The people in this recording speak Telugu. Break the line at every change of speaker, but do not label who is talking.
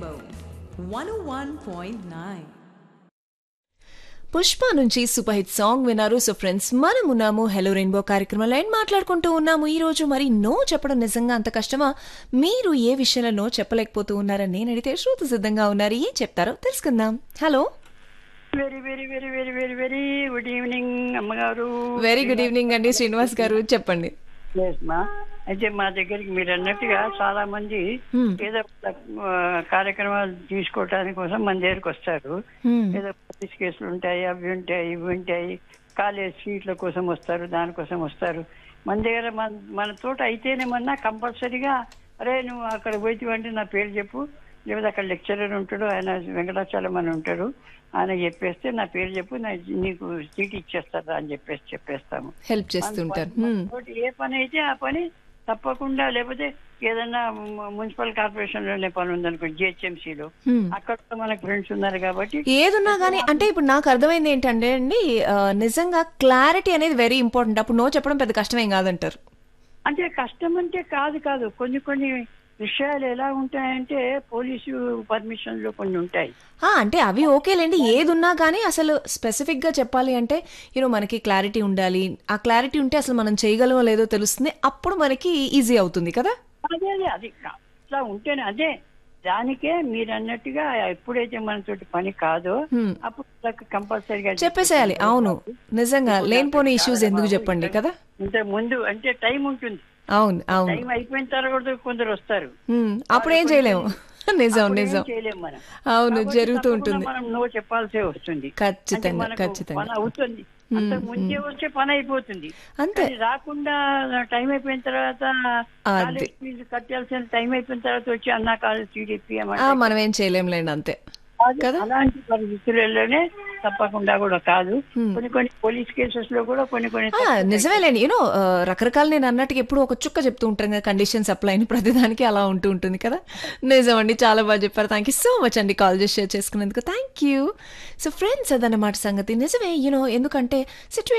Rainbow 101.9.
పుష్ప నుంచి సూపర్ హిట్ సాంగ్ విన్నారు సో ఫ్రెండ్స్ మనం ఉన్నాము హెలో రెయిన్బో కార్యక్రమంలో ఏం మాట్లాడుకుంటూ ఉన్నాము ఈ రోజు మరి నో చెప్పడం నిజంగా అంత కష్టమా మీరు ఏ విషయంలో నో చెప్పలేకపోతూ ఉన్నారని నేను అడిగితే శృతి సిద్ధంగా ఉన్నారు ఏం చెప్తారో తెలుసుకుందాం hello
very very very very very very good evening అమ్మగారు
వెరీ గుడ్ ఈవినింగ్ అండి శ్రీనివాస్ గారు చెప్పండి
Yes, మా అయితే మా దగ్గరికి మీరు అన్నట్టుగా చాలా మంది
Hmm.
ఏదో ఆ, కార్యక్రమాలు తీసుకోవటానికి కోసం మన దగ్గరికి వస్తారు
Hmm.
ఏదో పోలీస్ కేసులు ఉంటాయి అవి ఉంటాయి ఇవి ఉంటాయి కాలేజ్ సీట్ల కోసం వస్తారు దానికోసం వస్తారు మన దగ్గర మన మన తోట అయితేనేమన్నా కంపల్సరీగా అరే నువ్వు అక్కడ పోయితే నా పేరు చెప్పు లేకపోతే అక్కడ లెక్చరర్ ఉంటాడు ఆయన వెంకటాచలం అని ఉంటాడు ఆయన చెప్పేస్తే నా పేరు చెప్పు నా నీకు సీట్ ఇచ్చేస్తారా అని చెప్పేసి చెప్పేస్తాము
హెల్ప్ చేస్తుంటారు
మన
Hmm.
తోటి ఏ పని అయితే ఆ పని తప్పకుండా లేకపోతే ఏదైనా ము- మున్సిపల్ కార్పొరేషన్ లోనే పని ఉందనుకో జిహెచ్ఎంసీలో
Hmm.
అక్కడ కూడా మనకు ఫ్రెండ్స్ ఉన్నారు కాబట్టి
ఏదున్నా కానీ అంటే ఇప్పుడు నాకు అర్థమైంది ఏంటంటే అండి ఆ, నిజంగా క్లారిటీ అనేది వెరీ ఇంపార్టెంట్ అప్పుడు నో చెప్పడం పెద్ద కష్టమేం కాదంటారు
అంటే కష్టం అంటే కాదు కాదు కొన్ని కొన్ని విషయాలు ఎలా ఉంటాయంటే పోలీసు పర్మిషన్ లో కొన్ని ఉంటాయి
ఆ, అంటే అవి ఓకేలేండి ఏదున్నా కానీ అసలు స్పెసిఫిక్ గా చెప్పాలి అంటే యూనో మనకి క్లారిటీ ఉండాలి ఆ క్లారిటీ ఉంటే అసలు మనం చేయగలమో లేదో తెలుస్తుంది అప్పుడు మనకి ఈజీ అవుతుంది కదా
అదే అదే అది కా- అట్లా ఉంటేనే అదే దానికే మీరు అన్నట్టుగా ఎప్పుడైతే మనతోటి పని కాదో
Hmm.
అప్పుడు కంపల్సరీగా
చెప్పేసేయాలి అవును నిజంగా లేనిపోని ఇష్యూస్ ఎందుకు చెప్పండి కదా
ఇంత ముందు అంటే టైం ఉంటుంది
అవును అవును
టైం అయిపోయిన తర్వాత కొందరు వస్తారు
హ్మ్, అప్పుడు ఏం చేయలేము నిజం
అప్పుడు ఏం
నిజం
చేయలేం మనం
అవును
కాబట్టి
జరుగుతూ
తప్పకుండా
ఉంటుంది
మనం నో చెప్పాల్సే వస్తుంది అంటే
ఖచ్చితంగా
మనకు
ఖచ్చితంగా
పని అవుతుంది అంత ముందే వస్తే పని అయిపోతుంది
అంతే
కానీ రాకుండా టైం అయిపోయిన తర్వాత
అది.
కాలేజ్ ఫీజు కట్టాల్సిన టైం అయిపోయిన తర్వాత వచ్చి అన్న కాలేజ్ టీడీపీ
ఆ, మనం ఏం చేయలేంలేండి అంతే కదా?
అలాంటి పరిస్థితులలోనే తప్పకుండా కూడా కాదు
Hmm.
కొన్ని కొన్ని పోలీస్ కేసెస్ లో కూడా కొన్ని కొన్ని
ఆ, నిజమేలేండి యూనో రకరకాల నేను అన్నట్టుగా ఎప్పుడు ఒక చుక్క చెప్తూ ఉంటాను కదా కండిషన్స్ అప్లై అని ప్రతిదానికి అలా ఉంటూ ఉంటుంది కదా నిజం అండి చాలా బాగా చెప్పారు థ్యాంక్ యూ సో మచ్ అండి కాల్ చేసి షేర్ చేసుకున్నందుకు థ్యాంక్ యూ సో ఫ్రెండ్స్ అదన్నమాట సంగతి నిజమే యూనో ఎందుకంటే సిచ్యువేషన్